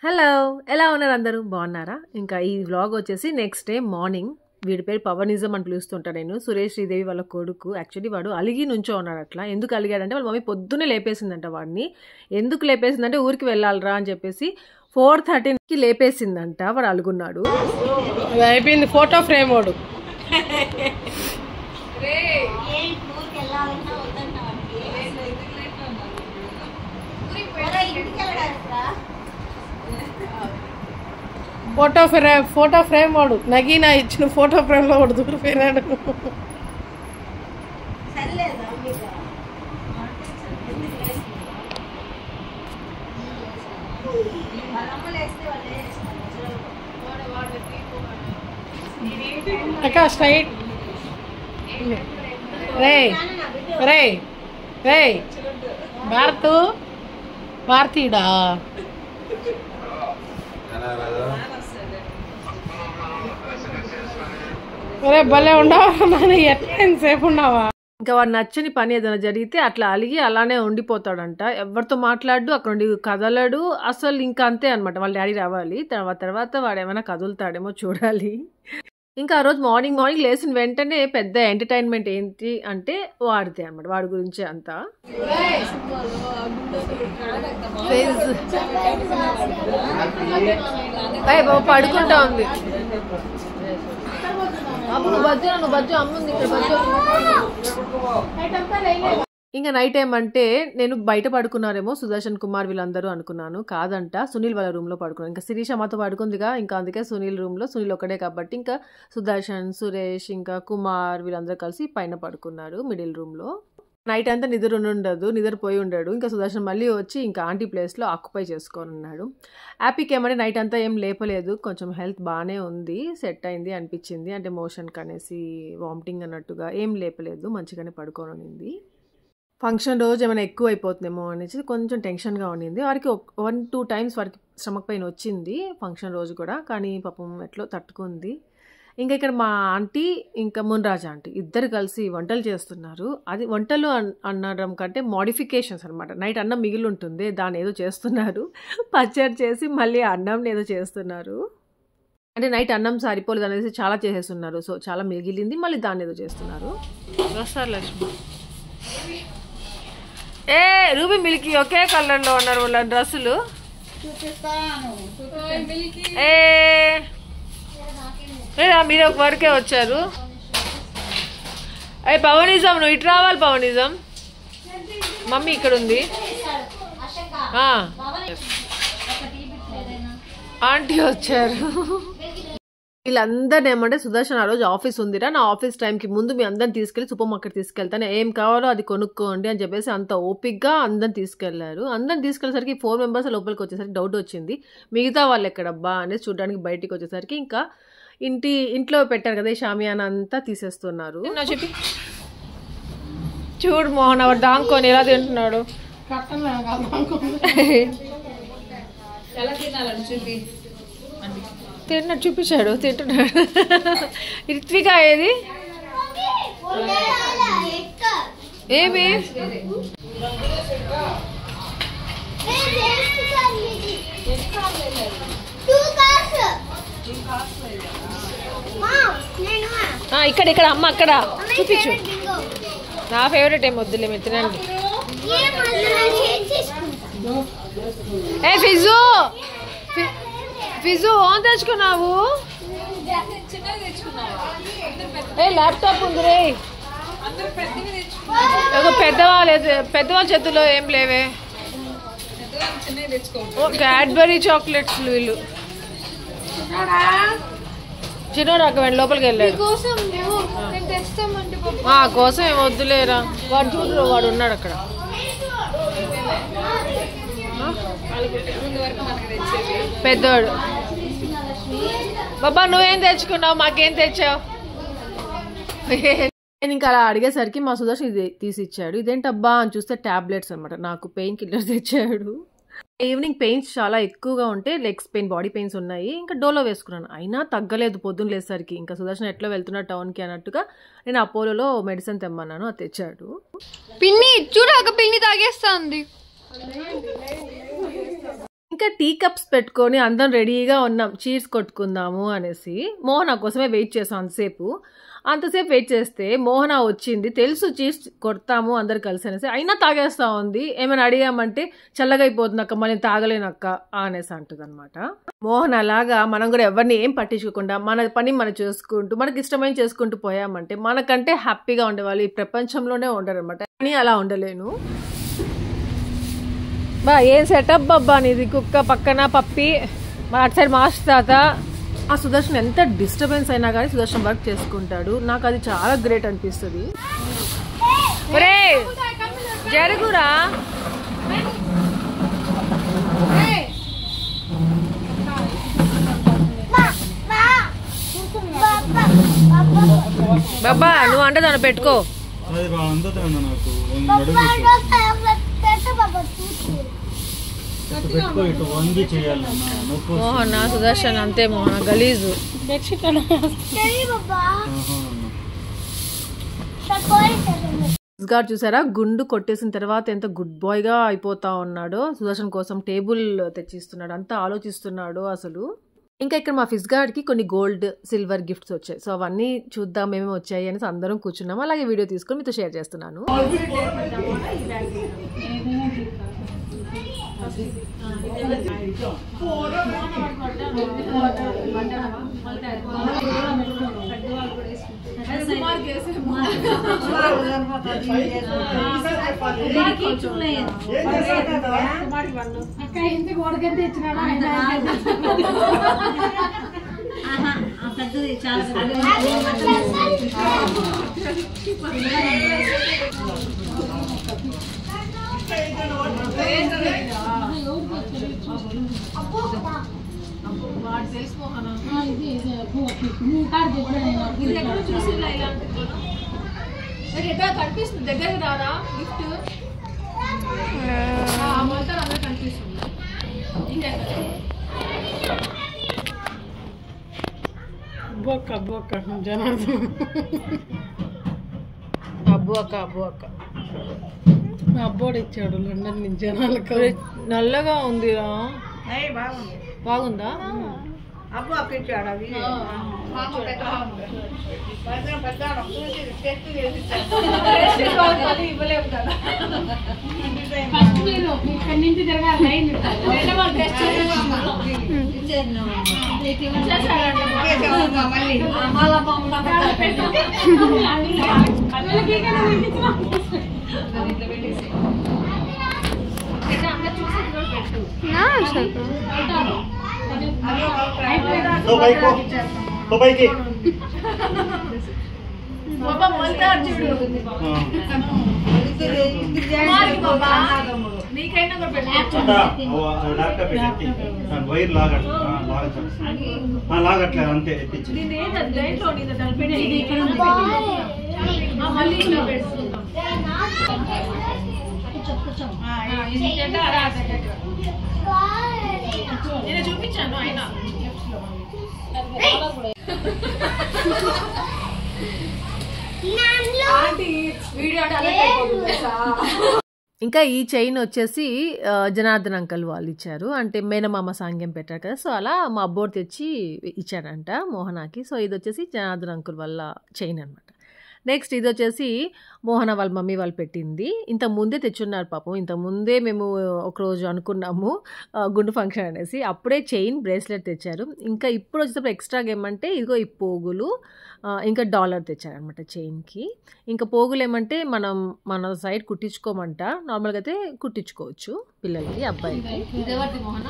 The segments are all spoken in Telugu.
హలో ఎలా ఉన్నారు అందరూ బాగున్నారా ఇంకా ఈ వ్లాగ్ వచ్చేసి నెక్స్ట్ డే మార్నింగ్ వీడి పేరు పవనిజం అని పిలుస్తుంటా నేను సురేష్ శ్రీదేవి వాళ్ళ కొడుకు యాక్చువల్లీ వాడు అలిగి నుంచో ఉన్నాడు అట్లా ఎందుకు అలిగాడంటే వాళ్ళ మమ్మీ పొద్దున్నే లేపేసిందంట వాడిని ఎందుకు లేపేసిందంటే ఊరికి వెళ్ళాలిరా అని చెప్పేసి ఫోర్ థర్టీన్కి లేపేసిందంట వాడు అలుగున్నాడు అది అయిపోయింది ఫోటో ఫ్రేమ్ వాడు ఫోటో ఫ్రేమ్ ఫోటో ఫ్రేమ్ వాడు నగీనా ఇచ్చిన ఫోటో ఫ్రేమ్ లో వాడు దూరిపోయినాడు అక్క స్ట్రైట్ రే రే రే భారత్ భారతీయుడా ఒరే భలే ఉండవా నాన్న ఎట్లా ఎంతసేపు ఉన్నావా ఇంకా వాడు నచ్చని పని ఏదైనా జరిగితే అట్లా అలిగి అలానే ఉండిపోతాడంట ఎవరితో మాట్లాడు అక్కడ నుండి కదలడు అసలు ఇంకా అంతే అనమాట వాళ్ళ డాడీ రావాలి తర్వాత తర్వాత వాడు ఏమైనా కదులుతాడేమో చూడాలి ఇంకా ఆ రోజు మార్నింగ్ మార్నింగ్ లేచిన వెంటనే పెద్ద ఎంటర్టైన్మెంట్ ఏంటి అంటే వాడితే అనమాట వాడి గురించి అంతా ఏయ్ బాబు పడుకుంటా ఉంది అమ్మ నువ్వు బజ్జు నువ్వు బజ్జు అమ్ముంది ఇక్కడ బజ్జు ఇంకా నైట్ టైం అంటే నేను బయట పడుకున్నారేమో సుదర్శన్ కుమార్ వీళ్ళందరూ అనుకున్నాను కాదంట సునీల్ వాళ్ళ రూమ్ లో పడుకున్నాను ఇంకా శిరీష మాతో పడుకుందిగా ఇంకా అందుకే సునీల్ రూమ్ లో సునీల్ ఒక్కడే కాబట్టి ఇంకా సుదర్శన్ సురేష్ ఇంకా కుమార్ వీళ్ళందరూ కలిసి పైన పడుకున్నారు మిడిల్ రూమ్ లో నైట్ అంతా నిద్ర ఉండదు నిద్రపోయి ఉండాడు ఇంకా సుదర్శన్ మళ్ళీ వచ్చి ఇంకా ఆంటీ ప్లేస్లో ఆక్యుపై చేసుకొని ఉన్నాడు హ్యాపీకి ఏమంటే నైట్ అంతా ఏం లేపలేదు కొంచెం హెల్త్ బాగానే ఉంది సెట్ అయింది అనిపించింది అంటే మోషన్ కనేసి వామిటింగ్ అన్నట్టుగా ఏం లేపలేదు మంచిగానే పడుకొని ఉన్నింది ఫంక్షన్ రోజు ఏమైనా ఎక్కువ అయిపోతుందేమో అనేసి కొంచెం టెన్షన్గా ఉండింది వారికి వన్ టూ టైమ్స్ వారికి స్టమక్ పెయిన్ వచ్చింది ఫంక్షన్ రోజు కూడా కానీ పాపం ఎట్లో తట్టుకుంది ఇంకా ఇక్కడ మా ఆంటీ ఇంకా మున్రాజ్ ఆంటీ ఇద్దరు కలిసి వంటలు చేస్తున్నారు అది వంటలు అన్- అనడం కంటే మోడిఫికేషన్స్ అనమాట నైట్ అన్నం మిగిలి ఉంటుంది దాన్ని ఏదో చేస్తున్నారు పచ్చడి చేసి మళ్ళీ అన్నం ఏదో చేస్తున్నారు అంటే నైట్ అన్నం సరిపోలేదు అనేసి చాలా చేసేస్తున్నారు సో చాలా మిగిలింది మళ్ళీ దాన్ని ఏదో చేస్తున్నారు వస్తారు లక్ష్మి ఏ రూబీ మిల్కీ ఒకే కలర్ లో ఉన్నారు వాళ్ళ డ్రెస్సులు ఏ ఏరా మీరు ఒక వరకే వచ్చారు అయ్యి పవనిజం నువ్వు ఇటు రావాలి పవనిజం మమ్మీ ఇక్కడ ఉంది ఆ. ఆంటీ వచ్చారు వీళ్ళందరినీ ఏమంటే సుదర్శన్ ఆ రోజు ఆఫీస్ ఉందిరా నా ఆఫీస్ టైంకి ముందు మీ అందరిని తీసుకెళ్ళి సూపర్ మార్కెట్ తీసుకెళ్తాను ఏం కావాలో అది కొనుక్కోండి అని చెప్పేసి అంత ఓపిక్గా అందరిని తీసుకెళ్లారు అందరిని తీసుకెళ్ళేసరికి ఫోర్ మెంబర్స్ లోపలికి వచ్చేసరికి డౌట్ వచ్చింది మిగతా వాళ్ళు ఎక్కడబ్బా అనేసి చూడడానికి బయటికి వచ్చేసరికి ఇంకా ఇంటి ఇంట్లో పెట్టారు కదా ఈ షామియానా అంతా తీసేస్తున్నారు నా చెప్పి చూడు మోహన్ అవర్ దాంకొని ఎలా తింటున్నాడు తింటున్నాడు చూపించాడు తింటున్నాడు రిత్విక ఏది ఏమి ఆ, ఇక్కడ ఇక్కడ అమ్మ అక్కడ చూపించు నా ఫేవరెట్ ఏం వద్దులే మీరు తినండి ఏ ఫిజు ఫి- ఫిజు ఓన్ తెచ్చుకున్నావు ఏ ల్యాప్టాప్ ఉంది రే ఒక పెద్దవాళ్ళు పెద్దవాళ్ళ చేతుల్లో ఏం లేవే ఓ క్యాడ్బరీ చాక్లెట్స్ వీళ్ళు చిన్నోడు అక్కడ వెళ్ళి లోపలికి వెళ్ళాడు కోసం మేము నేను తెస్తామంటే పాపం ఆ కోసం ఏం వద్దులేరా వాడు చూడు వాడు ఉన్నాడు అక్కడ పెద్దోడు బాబా నువ్వేం తెచ్చుకున్నావు మాకేం తెచ్చావు నేను ఇంకా అలా అడిగేసరికి మా సుదర్శన్ ఇది తీసి ఇచ్చాడు ఇదేంటబ్బా అని చూస్తే టాబ్లెట్స్ అనమాట నాకు పెయిన్ కిల్లర్స్ తెచ్చాడు ఈవినింగ్ పెయిన్స్ చాలా ఎక్కువగా ఉంటే లెగ్స్ పెయిన్ బాడీ పెయిన్స్ ఉన్నాయి ఇంకా డోలో వేసుకున్నాను అయినా తగ్గలేదు పొద్దున్న లేసరికి ఇంకా సుదర్శన్ ఎట్లా వెళ్తున్నా టౌన్కి అన్నట్టుగా నేను అపోలోలో మెడిసిన్ తెమ్మన్నాను అది తెచ్చాడు పిన్ని చూడు ఒక పిన్ని తాగేస్తా ఉంది ఇంకా టీ కప్స్ పెట్టుకొని అందరం రెడీగా ఉన్నాం చీర్స్ కొట్టుకుందాము అనేసి మోహన కోసమే వెయిట్ చేసాం అంతసేపు అంతసేపు వెయిట్ చేస్తే మోహన వచ్చింది తెలుసు చీర్స్ కొడతాము అందరు కలిసి అనేసి అయినా తాగేస్తా ఉంది ఏమైనా అడిగామంటే చల్లగా అయిపోతుంది అక్క మళ్ళీ తాగలేను అక్క అనేసి అంటుంది అనమాట మోహన్ అలాగా మనం కూడా ఎవరిని ఏం పట్టించుకోకుండా మన పని మనం చేసుకుంటూ మనకి ఇష్టమైన చేసుకుంటూ పోయామంటే మనకంటే హ్యాపీగా ఉండేవాళ్ళు ఈ ప్రపంచంలోనే ఉండరు అనమాట కానీ అలా ఉండలేను బా ఏం సెటప్ బాబ్బా నీది కుక్క పక్కన పప్పి మా అటు సైడ్ మాస్ తాత ఆ సుదర్శన్ ఎంత డిస్టర్బెన్స్ అయినా కానీ సుదర్శన్ వర్క్ చేసుకుంటాడు నాకు అది చాలా గ్రేట్ అనిపిస్తుంది ఒరే జరుగురా బాబా నువ్వు అంటే దాన్ని పెట్టుకో అది బాగా అందుతుంది నాకు నడుము ఇటు పెట్టుకో ఇటు వంగి చేయాలన్నా నొప్పి వస్తుంది. మోహన్ సుదర్శన్ అంతే మోహన్ గలీజు బెడ్షీట్ అలా ఆహా అన్న. గారు చూసారా గుండు కొట్టేసిన తర్వాత ఎంత గుడ్ బాయ్ గా అయిపోతా ఉన్నాడో సుదర్శన్ కోసం టేబుల్ తెచ్చిస్తున్నాడు అంతా ఆలోచిస్తున్నాడు అసలు ఇంకా ఇక్కడ మా ఫిజ్ గార్డ్కి కొన్ని గోల్డ్ సిల్వర్ గిఫ్ట్స్ వచ్చాయి సో అవన్నీ చూద్దాం ఏమేమి వచ్చాయి అనేసి అందరం కూర్చున్నాము అలాగే వీడియో తీసుకొని మీతో షేర్ చేస్తున్నాను పెద్దది చాలా కనిపిస్తుంది దగ్గరికి రాదా గిఫ్ట్ మొత్తం అందరూ కనిపిస్తుంది బొక్క బొక్క జనార్దన్ అబ్బు అక్క అబ్బు అక్క మా అబ్బోడు ఇచ్చాడు లండన్ నుంచి జనాలకు నల్లగా ఉందిరా బాగుందా తో పైకి తో పైకి నీకైనా కూడా పెట్టు డాక్టర్ పెట్టి వైర్ లాగట్ లాగట్లేదు లాగట్లేదు అంతే ఎత్తించి దీని ఏంటది దేంట్లో నీది దాన్ని పెట్టి ఆ, మళ్ళీ ఇలా పెట్టుకుందాం ఆ, ఇది ఏంటంటే అలా దగ్గర. నేను చూపించాను ఆయన ఆంటీ వీడియో అంటే అలా అయిపోతుంది తెలుసా? ఇంకా ఈ చైన్ వచ్చేసి ఆ, జనార్దన్ అంకల్ వాళ్ళు ఇచ్చారు అంటే మేనమామ సాంగ్యం పెట్టారు కదా సో అలా మా అబ్బోడు తెచ్చి ఇచ్చాడంట మోహనాకి సో ఇది వచ్చేసి జనార్దన్ అంకుల్ వాళ్ళ చైన్ అనమాట నెక్స్ట్ ఇది వచ్చేసి మోహన వాళ్ళ మమ్మీ వాళ్ళు పెట్టింది ఇంత ముందే తెచ్చున్నారు పాపం ఇంత ముందే మేము ఒకరోజు అనుకున్నాము ఆ, గుండు ఫంక్షన్ అనేసి అప్పుడే చైన్ బ్రేస్లెట్ తెచ్చారు ఇంకా ఇప్పుడు వచ్చేటప్పుడు ఎక్స్ట్రాగా ఏమంటే ఇదిగో ఈ పోగులు ఆ, ఇంకా డాలర్ తెచ్చారనమాట చైన్కి ఇంకా పోగులు ఏమంటే మనం మన సైడ్ కుట్టించుకోమంట నార్మల్గా అయితే కుట్టించుకోవచ్చు పిల్లలకి అబ్బాయికి ఇదెవరిది మోహన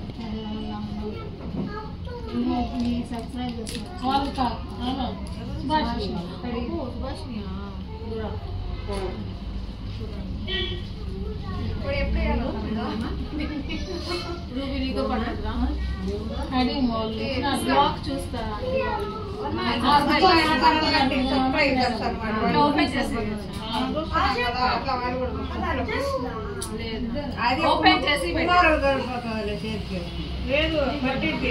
బ్లాగ్ చూస్తారా ఓపెన్ చేసి ఓపెన్ చేసి పెట్టు. లేదు పట్టింది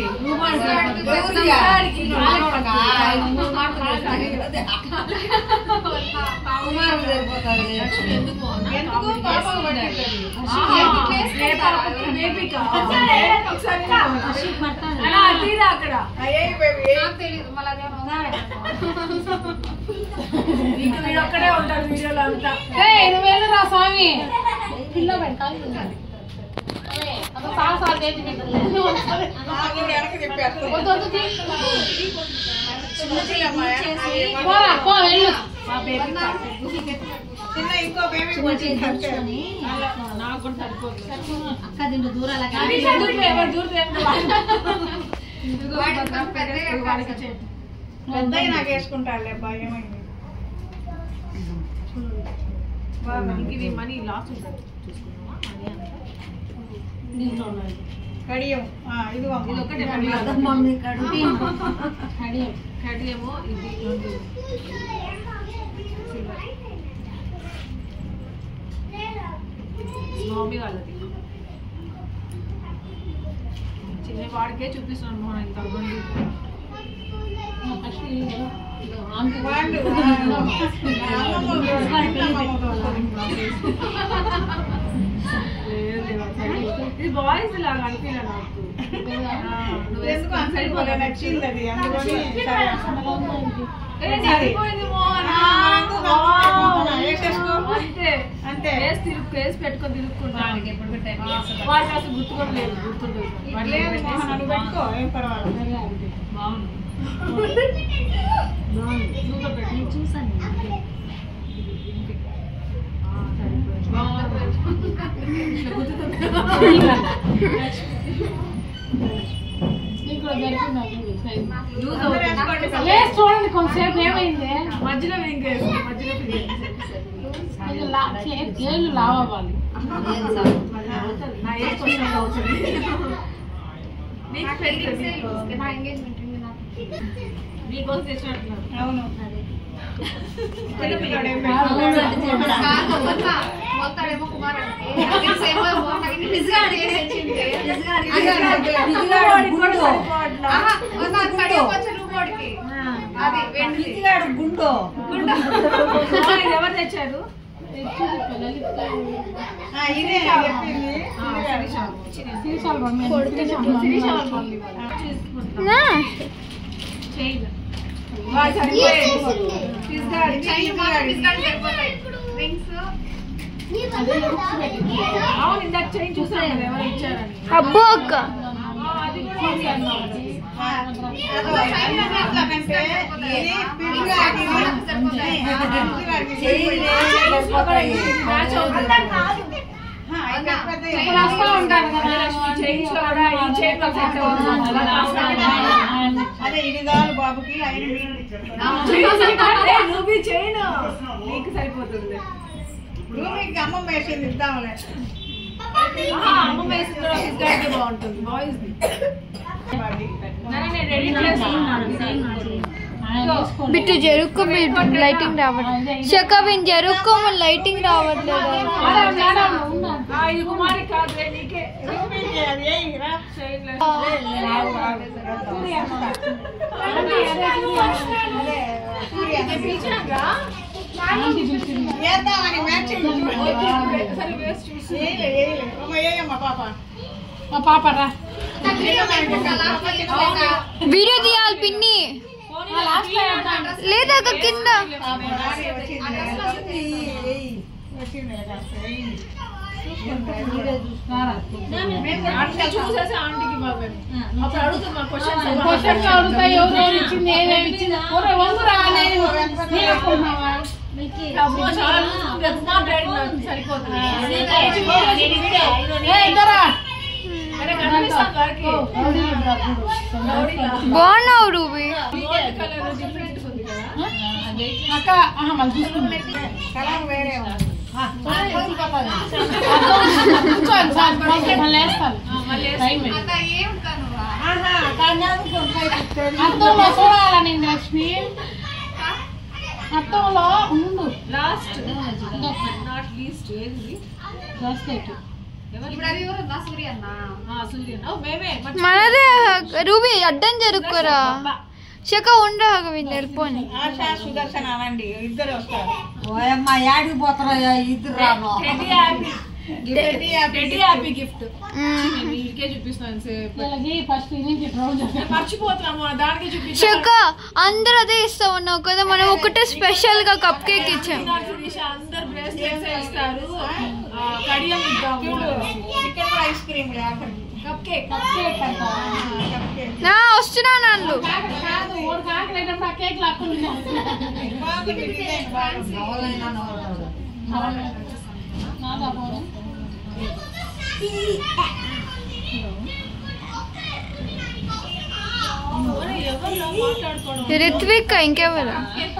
ఎందుకు పాప పట్టింది అయ్యే బేబీ ఒక్కడే ఉంటాడు వీడియోలో అంతా నువ్వు వెళ్ళురా స్వామి పిల్ల పెట్టాలి సాహసాలు చేసి పెట్టలేదు వెనక్కి తిప్పేస్తాం వద్దు వద్దు తీ. చిన్న చిన్నమ్మాయ పోరా పో వెళ్ళు చిన్న ఇంకో బేబీ కూర్చొని నాకు కూడా సరిపోతుంది అక్క దీంట్లో దూరాల పెద్దవి నాకు వేసుకుంటారులే అబ్బా ఏమైంది ఇది మనీ లాస్ ఉంటుంది చూసుకున్నావా మనీ అంతా దీంట్లో ఉన్నది కడియం ఆ, ఇదిగో ఇది అమ్మ. ఒకటే మనీ మమ్మీ కడుపు కడియేమో ఇది రెండు మమ్మీ వాళ్ళది చిన్న వాడికే చూపిస్తున్నాను మోహన్ ఇంత మంది వాళ్ళు, ఆ, అమ్మమ్మ వాళ్ళు, అమ్మమ్మ వాళ్ళు. ఇది బాయ్స్ లాగా అనిపించలే నాకు ఆ, నువ్వు ఎందుకు అంత సరిపోలే నచ్చింది అది అందుకని సరే ఏ, సరిపోయింది మోహన్ ఆ, ఎందుకు అంత వేసేసుకో. అంతే అంతే కేసు తిరుగు కేసు పెట్టుకొని తిరుగుకుంటాను ఎప్పుడు పెట్టాను వాడికి అసలు గుర్తుకోవడం లేదు గుర్తుండదు వాడికి లేదు మోహన్ నువ్వు పెట్టుకో ఏం పర్వాలేదు బాగుంది సూపర్ పెట్టు చూసాను ఆ, సరిపోయింది. బాగుంది. ఇట్లా గుర్తుతుంది. లూజ్ అందరూ అవుతుంది. వేసుకోండి లేదు చూడండి కొంతసేపు ఏమైంది మధ్యలో ఇంకేసి మధ్యలో పిండేసి. కొంచెం లా- చే- ఏళ్ళు లావ్ అవ్వాలి నా ఏజ్ కొంచెం అవుతుంది నీకు పెళ్ళి నీకోసం తెచ్చినట్టున్నాను అవును చిన్నపిల్లాడు ఏం పెట్టు. గుండు ఇది ఎవరు తెచ్చారు ఆ, ఇదే చెప్పింది సీసాలు పంపి చైన్ అవును ఇందాక చైన్ చూసాను కదా ఎవరు ఇచ్చారని అబ్బో అక్క ఆ, అది కూడా చూసాను. అంటే ఇది పిల్లగాడికి మ్యాచ్ అవుతుంది ఇప్పుడు వస్తా ఉంటాను కదా చైన్స్ లో కూడా ఈ చైన్ లో సెట్ అవుతుంది అదే ఇది కావాలి బాబుకి ఆయన నువ్వు చైన్ నీకు సరిపోతుంది రూమికి అమ్మమ్మ వేసింది ఇద్దాంలే ఆహా, అమ్మ వేసిన కూడా కిస్ గాడికి బాగుంటుంది బాయ్స్ నేను రెడీ చేస్తాను బిట్టు జరుక్కో బిట్టు లైటింగ్ రావట్లేదు షకబిన్ జరుక్కో మన లైటింగ్ రావట్లేదు ఆ, ఇది కుమారి కాదులే నీకే రూమికి అది ఏయ్ రా. చైన్ లో అదే సూర్య వేద్దామని మ్యాచింగ్ సరే వేస్ట్ చూసి ఏయలే ఏయలే అమ్మ ఏయమ్మ పాప మా పాప రా వీడియో తీయాలి పిన్ని లేదా అక్క కింద అంటే చూసేసి ఆంటీకి బాబాయ్ అప్పుడు అడుగుతున్నా క్వశ్చన్స్ క్వశ్చన్స్ అడుగుతాయి ఎవరు ఇచ్చింది ఏమేమి ఇచ్చింది ఒరే వంగురా అనేది నేను అనుకుంటున్నావా? అమ్మో చాలా చూస్తుంది. ఉప్మా బ్రెడ్ నాకు సరిపోతుంది ఏ ఇద్దరా అంటే కనిపిస్తాను వారికి బాగున్నావు రూబీ గోల్డ్ కలర్ డిఫరెంట్ ఉంది కదా అక్క ఆహా, మళ్ళీ చూసుకుంది కలం వేరే ఉంది. కూర్చోండి సార్ మళ్ళీ వేస్తాను టైం అయింది. ఆహా, దాన్ని అనుకుంటా అద్దంలో చూడాలని లక్ష్మి అద్దంలో ఉండు లాస్ట్ నాట్ లీస్ట్ ఏది బ్రాస్లెట్ ఇప్పుడు అది ఎవరు నా సూర్య అన్నా సూర్య మేమే మనదే రూబీ అడ్డం జరుపుకోరా శక ఉండ వీళ్ళు వెళ్ళిపోని ఆశా సుదర్శన్ అనండి ఇద్దరు వస్తారు ఓయమ్మ యాడికి పోతారా ఇద్దరు రాను రెడ్డి హ్యాపీ గిఫ్ట్ మ్మ్. వీడికే చూపిస్తున్నాను సేపు ఫస్ట్ నుంచి మర్చిపోతున్నాము దానికి చూపించాను శక అందరూ అదే ఇస్తా ఉన్నావు కదా మనం ఒకటే స్పెషల్ గా కప్ కేక్ ఇచ్చాం అందరు బ్రేస్లెట్స్ ఇస్తారు ఆ, కడియం ఇద్దాము chicken ice cream cupcake cupcake నా వస్తున్నా నన్ను కాదు మూడు కాకలు అయినప్పుడు ఆ కేక్ లాక్కున్నాను రిత్విక్ ఇంకెవరు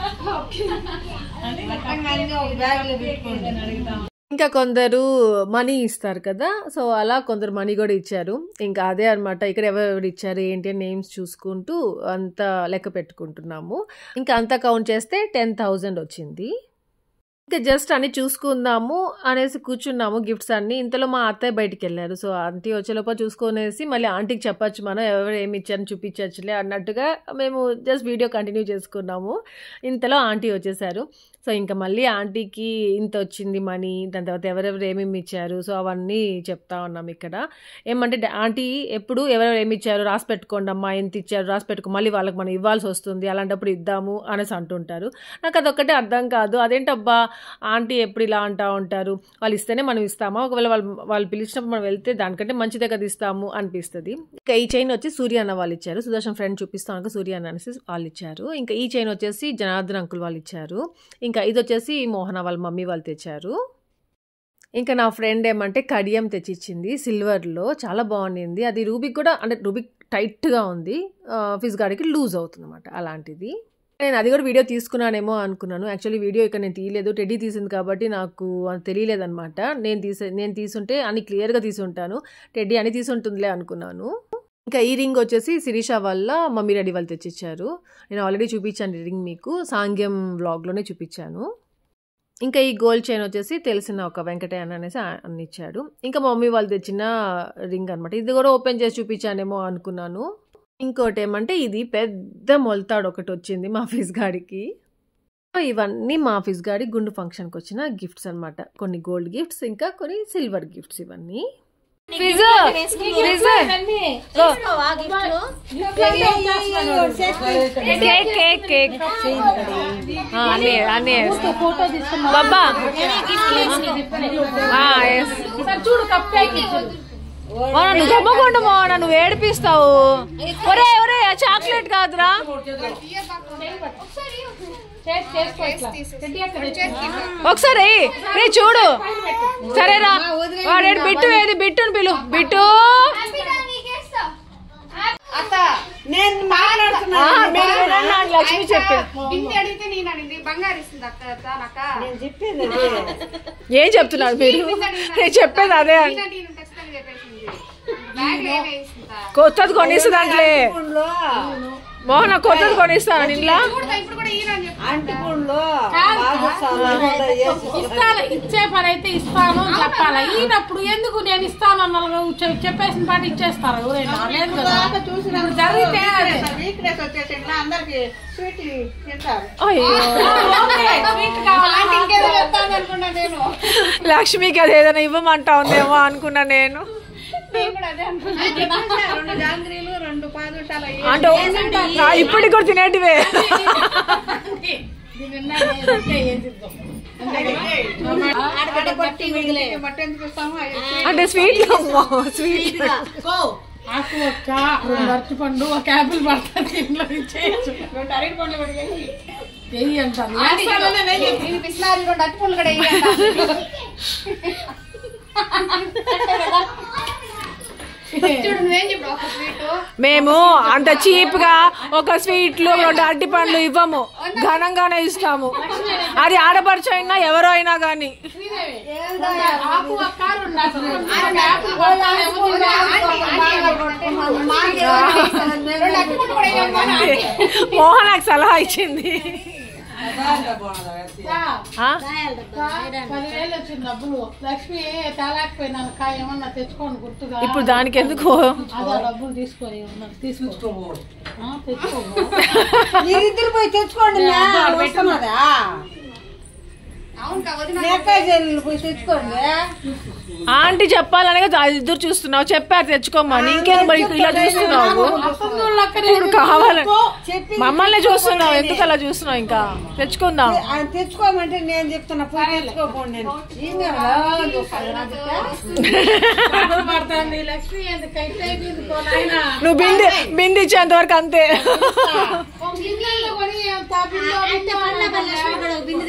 బ్యాగ్ లో పెట్టుకోండి ఇంకా కొందరు మనీ ఇస్తారు కదా సో అలా కొందరు మనీ కూడా ఇచ్చారు ఇంకా అదే అన్నమాట ఇక్కడ ఎవరెవరు ఇచ్చారు ఏంటి అని నేమ్స్ చూసుకుంటూ అంతా లెక్క పెట్టుకుంటున్నాము ఇంకా అంతా కౌంట్ చేస్తే టెన్ థౌజండ్ వచ్చింది ఇంకా జస్ట్ అన్ని చూసుకుందాము అనేసి కూర్చున్నాము గిఫ్ట్స్ అన్ని ఇంతలో మా అత్తయ్య బయటికి వెళ్ళారు సో ఆంటీ వచ్చేలోప చూసుకొనేసి మళ్ళీ ఆంటీకి చెప్పొచ్చు మనం ఎవరు ఏమి ఇచ్చారని చూపించచ్చులే అన్నట్టుగా మేము జస్ట్ వీడియో కంటిన్యూ చేసుకున్నాము ఇంతలో ఆంటీ వచ్చేసారు సో ఇంకా మళ్ళీ ఆంటీకి ఇంత వచ్చింది మనీ దాని తర్వాత ఎవరెవరు ఏమేమి ఇచ్చారు సో అవన్నీ చెప్తా ఉన్నాం ఇక్కడ ఏమంటే డా- ఆంటీ ఎప్పుడు ఎవరెవరు ఏమి ఇచ్చారు రాసి పెట్టుకోండి అమ్మా ఎంత ఇచ్చారు రాసి పెట్టుకో మళ్ళీ వాళ్ళకి మనం ఇవ్వాల్సి వస్తుంది అలాంటప్పుడు ఇద్దాము అనేసి అంటుంటారు నాకు అదొక్కటే అర్థం కాదు అదేంటబ్బా ఆంటీ ఎప్పుడు ఇలా అంటా ఉంటారు వాళ్ళు ఇస్తేనే మనం ఇస్తామా ఒకవేళ వాళ్ళు వాళ్ళు పిలిచినప్పుడు మనం వెళ్తే దానికంటే మంచిదే కదా ఇస్తాము అనిపిస్తుంది ఇంకా ఈ చైన్ వచ్చి సూర్య అన్న వాళ్ళు ఇచ్చారు సుదర్శన్ ఫ్రెండ్ చూపిస్తాం అనుకో సూర్య అన్న అనేసి వాళ్ళు ఇచ్చారు ఇంకా ఈ చైన్ వచ్చేసి జనార్దన్ అంకుల్ వాళ్ళు ఇచ్చారు ఇంకా ఇది వచ్చేసి మోహన వాళ్ళ మమ్మీ వాళ్ళు తెచ్చారు ఇంకా నా ఫ్రెండ్ ఏమంటే కడియం తెచ్చిచ్చింది సిల్వర్లో చాలా బాగుండింది అది రూబిక్ కూడా అంటే రూబిక్ టైట్గా ఉంది ఆ, ఫిజ్ గాడికి లూజ్ అవుతుంది అనమాట అలాంటిది నేను అది కూడా వీడియో తీసుకున్నానేమో అనుకున్నాను యాక్చువల్లీ వీడియో ఇక్కడ నేను తీయలేదు టెడ్డీ తీసింది కాబట్టి నాకు అది తెలియలేదన్నమాట నేను తీసే నేను తీసుంటే అన్ని క్లియర్గా తీసుంటాను టెడ్డీ అని తీసుంటుందిలే అనుకున్నాను ఇంకా ఈ రింగ్ వచ్చేసి శిరీష వల్ల మమ్మీ రెడీ వాళ్ళు తెచ్చిచ్చారు నేను ఆల్రెడీ చూపించాను ఈ రింగ్ మీకు సాంగ్యం వ్లాగ్లోనే చూపించాను ఇంకా ఈ గోల్డ్ చైన్ వచ్చేసి తెలిసిన ఒక వెంకటయ్య అన్న అనేసి ఆ- అన్న ఇచ్చాడు ఇంకా మా మమ్మీ వాళ్ళు తెచ్చిన రింగ్ అనమాట ఇది కూడా ఓపెన్ చేసి చూపించానేమో అనుకున్నాను ఇంకోటి ఏమంటే ఇది పెద్ద మొలతాడు ఒకటి వచ్చింది మా ఫిజ్ గాడికి ఇవన్నీ మా ఫిజ్ గాడి గుండు ఫంక్షన్కి వచ్చిన గిఫ్ట్స్ అన్నమాట కొన్ని గోల్డ్ గిఫ్ట్స్ ఇంకా కొన్ని సిల్వర్ గిఫ్ట్స్ ఇవన్నీ fizz fizz cake cake cake ఆ, అన్నీ అన్నీ ఫోటో తీసుకున్నా బాబా సరే చూడు కప్ కేక్ నువ్వు గమ్మకుండా మోహన నువ్వు ఏడిపిస్తావు ఒరే ఒరే చాక్లెట్ కాదురా చేసుకో ఇట్లా రెడ్డి అక్కడ ఒకసారి రే చూడు సరేరా వాడేడు బిట్టు ఏది బిట్టుని పిలు బిట్టు అత్త నేను మాట్లాడుతున్నా ఆ, మీరు వినండి అని లక్ష్మి చెప్పింది బింది అడిగితే నేను అడిగింది బంగారు ఇస్తుంది అక్క తానక్క నేను చెప్పేది అదే. ఏం చెప్తున్నారు మీరు నేను చెప్పేది అదే అని నేనంటే ఈయన ఖచ్చితంగా చెప్పేసింది బ్యాగ్ లో ఏమే ఇస్తుందా కొత్తది కొనిస్తా దాంట్లో అంటిపండ్లో మోహన కొత్తది కొనిస్తాను ఇంట్లో చూడతా ఇప్పుడు కూడా ఈయన అని చెప్పి అంటిపండ్లో బాగా సామాన్లు వేసి ఇస్తాను ఇచ్చే పని అయితే ఇస్తాను అని చెప్పాలా ఈయనప్పుడు ఎందుకు నేను ఇస్తాను అన్న చెప్పేసిన పాటు ఇచ్చేస్తారు ఎవరైనా లేదు కదా ఇప్పుడు జరిగితే అదే. వీక్నెస్ వచ్చేసి అందరికి స్వీట్లు తింటారు అయ్యో ఓకే, sweet కావాలా? ఇంకేదో చెప్తాను అనుకున్నా నేను లక్ష్మికి అది ఏదైనా ఇవ్వమంటా ఉందేమో అనుకున్నా నేను నేను కూడా అదే అనుకున్నా రెండు జాంగ్రీలు రెండు పాదుషాలు అంటే ఆ, ఇప్పటికి కూడా తినేటివే ఇది విన్నాను, ఓకే, వేసిద్దాం. ఆడబట్టి మిగిలే బట్ట ఎందుకు ఇస్తాము అవి అంటే స్వీట్ స్వీట్ ఆకు ఒక్క రెండు అరటి పండు ఒక యాపిల్ పడుతుంది దీంట్లో ఇచ్చేయచ్చు రెండు అరటి పండ్లు కూడా వేసి వెయ్యి అంటాను ఆంటీ వేస్తాననే వెయ్యి. నేను పిసినారి రెండు అట్టుపులు కూడా వేయాలి చూడు నువ్వేం చెప్పు ఒక స్వీట్ మేము అంత చీప్ గా ఒక స్వీట్లు రెండు అరటి పండ్లు ఇవ్వము ఘనంగానే ఇస్తాము అది ఆడపడుచు అయినా ఎవరో అయినా గానీ ఆకు ఒక్క రెండు అరటి పండు, రెండు యాపిల్ పడుతుంది, ఎవరు రెండు అట్టుపులు కూడా వేయమ్మా మోహన్ నాకు సలహా ఇచ్చింది ఆ? పదివేలు వచ్చిన డబ్బులు లక్ష్మి తేలేకపోయినాను కాయ ఏమన్నా తెచ్చుకోండి గుర్తుగా ఇప్పుడు దానికి ఎందుకు అదే డబ్బులు తీసుకొని ఏమన్నా తీసుకో ఆ, తెచ్చుకో మీరిద్దరు పోయి తెచ్చుకోండి మే, వస్తున్నదా మేకాయ చెల్లెలు పోయి తెచ్చుకోండి ఆంటీ చెప్పాలనే కదా అది ఇద్దరు చూస్తున్నావు చెప్పారు తెచ్చుకోమని ఇంకేం మరి ఇలా చూస్తున్నావు ఇప్పుడు కావాలని మమ్మల్ని చూస్తున్నావు ఎందుకు అలా చూస్తున్నావు ఇంకా తెచ్చుకుందాం ఆ, తెచ్చుకోమంటే నేను చెప్తున్నా పోయి తెచ్చుకోకండి నేను ఈమె ఎలా చూస్తుంది నా బిడ్డ? పడుతుంది లక్ష్మి ఎందుకు అయితే అయిపోయింది పో నాయనా. నువ్వు బింది బింది ఇచ్చేంత వరకు అంతే ఒక గిన్నెలో కొని ఎంత బిందె బిందె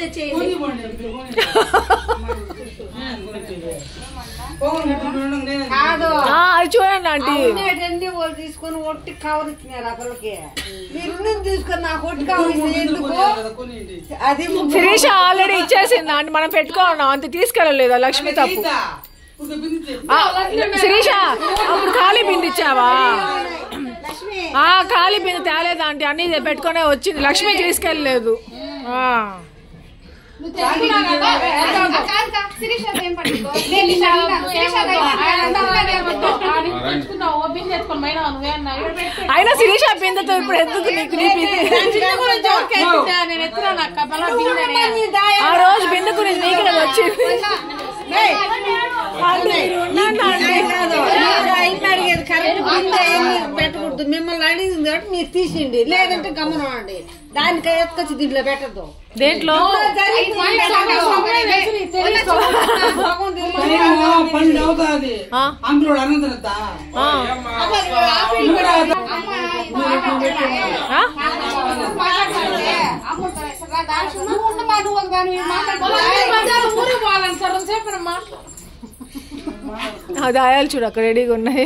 కాదు ఆ, అది చూడండి ఆంటీ ఉండేటన్ని వాళ్ళు తీసుకొని ఒట్టి కవర్ ఇచ్చినారు ఆ పిల్లకి మీరు ఉన్నది తీసుకొని నాకు ఒట్టి కవర్ ఇచ్చింది ఎందుకు అది శిరీష ఆల్రెడీ ఇచ్చేసింది ఆంటీ మనం పెట్టుకోన్నాం అంత తీసుకెళ్ళలేదు లక్ష్మి తప్పు ఆ, శిరీష అప్పుడు ఖాళీ బింది ఇచ్చావా ఆ ఖాళీ బింది తేలేదు ఆంటీ అన్ని పెట్టుకునే వచ్చింది లక్ష్మి తీసుకెళ్ళలేదు ఆ. తెచ్చుకున్నావు ఓ బిందె ఎత్తుకొని పోయినా నువ్వేనా అయినా శిరీష బిందెతో ఇప్పుడు ఎందుకు నీకు నీ బిందె నేను ఎత్తున్నా అక్క బలా బిందెని ఆ రోజు బిందె గురించి నీకు కదా వచ్చింది ఆయన అడిగేది కరెక్ట్ బిందె ఎన్ని పెట్టకూడదు మిమ్మల్ని అడిగింది కాబట్టి మీరు తీసిండి లేదంటే గమనండి దానికి ఎత్తుకొచ్చి దీంట్లో పెట్టద్దు దేంట్లో పన్నెండు అవుతుంది ఆ, అంకులు అనంతరత ఆ, ఆ? ఊరు పోవాలని సార్ చెప్పనమ్మా ఆ దాయాలు చూడు అక్కడ రెడీగా ఉన్నాయి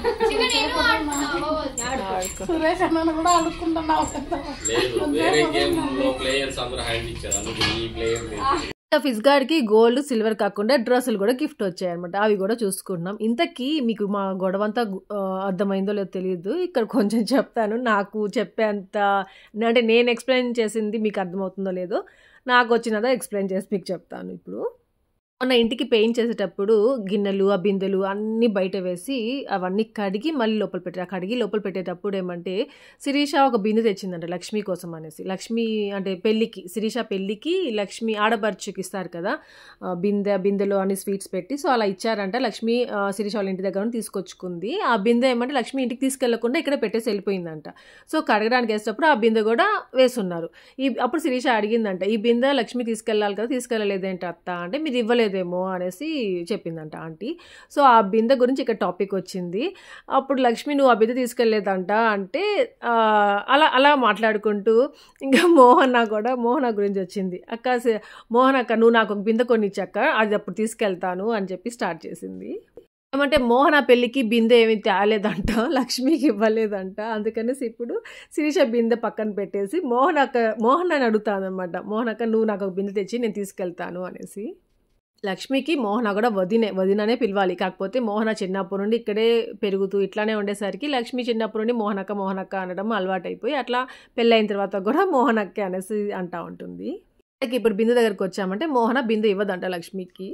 సురేష్ అన్నను కూడా అడుక్కుంటున్నావు లేదు వేరే గేమ్ లో ప్లేయర్స్ అందరూ హ్యాండ్ ఇచ్చారు అందుకు ఈ ప్లేయర్ ఫిజ్ గార్డ్కి గోల్డ్ సిల్వర్ కాకుండా డ్రెస్సులు కూడా గిఫ్ట్ వచ్చాయి అనమాట అవి కూడా చూసుకుంటున్నాం ఇంతకీ మీకు మా గొడవ అంతా ఆ, అర్థమైందో లేదో తెలియదు ఇక్కడ కొంచెం చెప్తాను నాకు చెప్పేంత అంటే నేను ఎక్స్ప్లెయిన్ చేసింది మీకు అర్థమవుతుందో లేదో నాకు వచ్చినదో ఎక్స్ప్లెయిన్ చేసి మీకు చెప్తాను ఇప్పుడు మొన్న ఇంటికి పెయింట్ చేసేటప్పుడు గిన్నెలు ఆ బిందెలు అన్నీ బయట వేసి అవన్నీ కడిగి మళ్ళీ లోపల పెట్టారు ఆ కడిగి లోపల పెట్టేటప్పుడు ఏమంటే శిరీష ఒక బిందె తెచ్చిందంట లక్ష్మి కోసం అనేసి లక్ష్మి అంటే పెళ్ళికి శిరీష పెళ్ళికి లక్ష్మి ఆడపడుచుకి ఇస్తారు కదా ఆ, బిందె బిందెలో అన్ని స్వీట్స్ పెట్టి సో అలా ఇచ్చారంట లక్ష్మి ఆ, శిరీష వాళ్ళ ఇంటి దగ్గర నుంచి తీసుకొచ్చుకుంది ఆ బిందె ఏమంటే లక్ష్మి ఇంటికి తీసుకెళ్లకుండా ఇక్కడ పెట్టేసి వెళ్ళిపోయిందంట సో కడగడానికి వేసేటప్పుడు ఆ బిందె కూడా వేసున్నారు ఈ అప్పుడు శిరీష అడిగిందంట ఈ బిందె లక్ష్మి తీసుకెళ్ళాలి కదా తీసుకెళ్ళలేదేంటి అత్త అంటే మీరు ఇవ్వలేదేమో అనేసి చెప్పిందంట ఆంటీ సో ఆ బిందె గురించి ఇక్కడ టాపిక్ వచ్చింది అప్పుడు లక్ష్మి నువ్వు ఆ బిందె తీసుకెళ్ళలేదంట అంటే ఆ, అలా అలా మాట్లాడుకుంటూ ఇంకా మోహన కూడా మోహన గురించి వచ్చింది అక్క సే- మోహన్ అక్క నువ్వు నాకు ఒక బిందె కొనిచ్చక్క అది అప్పుడు తీసుకెళ్తాను అని చెప్పి స్టార్ట్ చేసింది ఏమంటే మోహన పెళ్ళికి బిందె ఏమి తేలేదంట లక్ష్మికి ఇవ్వలేదంట అందుకనేసి ఇప్పుడు శిరీష బిందె పక్కన పెట్టేసి మోహన్ అక్క మోహన్ అని అడుగుతాను అనమాట మోహన్ అక్క నువ్వు నాకు ఒక బిందె తెచ్చి నేను తీసుకెళ్తాను అనేసి లక్ష్మికి మోహన కూడా వదినే వదిననే పిలవాలి కాకపోతే మోహన చిన్నప్పటి నుండి ఇక్కడే పెరుగుతూ ఇట్లానే ఉండేసరికి లక్ష్మి చిన్నప్పటి నుండి మోహనక్క మోహనక్క అనడం అలవాటైపోయి అట్లా పెళ్ళైన తర్వాత కూడా మోహనక్కే అనేసి అంటా ఉంటుంది ఇక ఇప్పుడు బిందు దగ్గరికి వచ్చామంటే మోహన బిందు ఇవ్వదంట లక్ష్మికి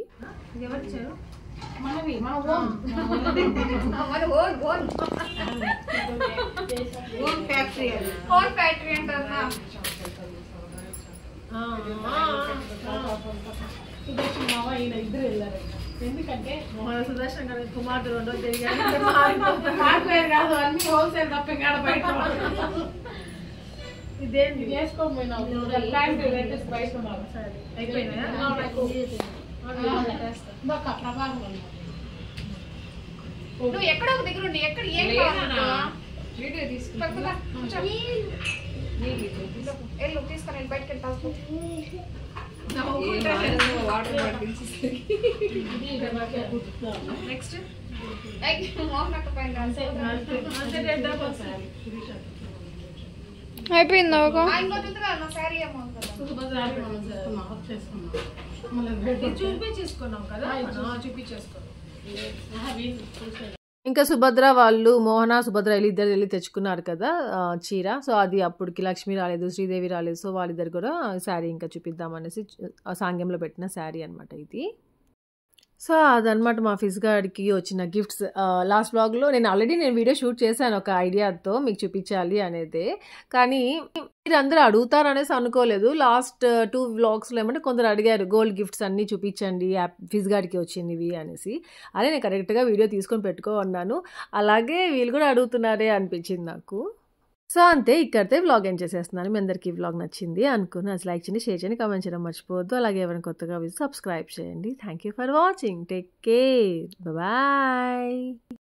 మనవి మన ఓన్ ఓన్ ఫ్యాక్టరీ అంటారా సుదర్శన్ మావ ఈయన ఇద్దరు వెళ్ళారు ఎందుకంటే మోహన సుదర్శన్ గారి కుమార్తె రెండో హార్డ్వేర్ కాదు అన్ని హోల్సేల్ తప్ప ఇంకా ఆడ బయట ఇదేంటి వేసుకోని పోయినావు ప్యాంట్ లేటెస్ట్ బయట ఉన్నావు సరే అయిపోయినాయా నాకు ఇందాక ప్రభావం ఉంది. నువ్వు ఎక్కడ ఒక దగ్గర ఉండి ఎక్కడ ఏం వీడియో తీసుకుంటా వెళ్ళు తీసుకొని వెళ్ళి బయటకి వెళ్తాను నెక్స్ట్ మోహన్ అక్క పైన అయిపోయిందా ఒక ఇంకోటి ఉంది కదా నా శారీ ఏమో ఉంది కదా చూపించేసుకున్నాం కదా చూపించేసుకున్నాం ఇంకా సుభద్ర వాళ్ళు మోహన సుభద్ర వెళ్ళి ఇద్దరు వెళ్ళి తెచ్చుకున్నారు కదా ఆ, చీర సో అది అప్పటికి లక్ష్మి రాలేదు శ్రీదేవి రాలేదు సో వాళ్ళిద్దరు కూడా శారీ ఇంకా చూపిద్దామనేసి ఆ సాంగ్యంలో పెట్టిన శారీ అనమాట ఇది సో అదనమాట మా ఫిజ్ గార్డ్కి వచ్చిన గిఫ్ట్స్ లాస్ట్ బ్లాగ్లో నేను ఆల్రెడీ నేను వీడియో షూట్ చేశాను ఒక ఐడియాతో మీకు చూపించాలి అనేది కానీ మీరు అందరూ అడుగుతారు అనేసి అనుకోలేదు లాస్ట్ టూ వ్లాగ్స్లో ఏమంటే కొందరు అడిగారు గోల్డ్ గిఫ్ట్స్ అన్నీ చూపించండి యాప్ ఫిజ్ గార్డ్కి వచ్చినవి అనేసి అదే నేను కరెక్ట్గా వీడియో తీసుకొని పెట్టుకో ఉన్నాను అలాగే వీళ్ళు కూడా అడుగుతున్నారే అనిపించింది నాకు సో అంతే ఇక్కడితే వ్లాగ్ ఏం చేసేస్తున్నాను మీ అందరికీ వ్లాగ్ నచ్చింది అనుకుని అసలు లైక్ చేయండి షేర్ చేయండి కామెంట్ చేయడం మర్చిపోవద్దు అలాగే ఎవరైనా కొత్తగా సబ్స్క్రైబ్ చేయండి thank you for watching take care bye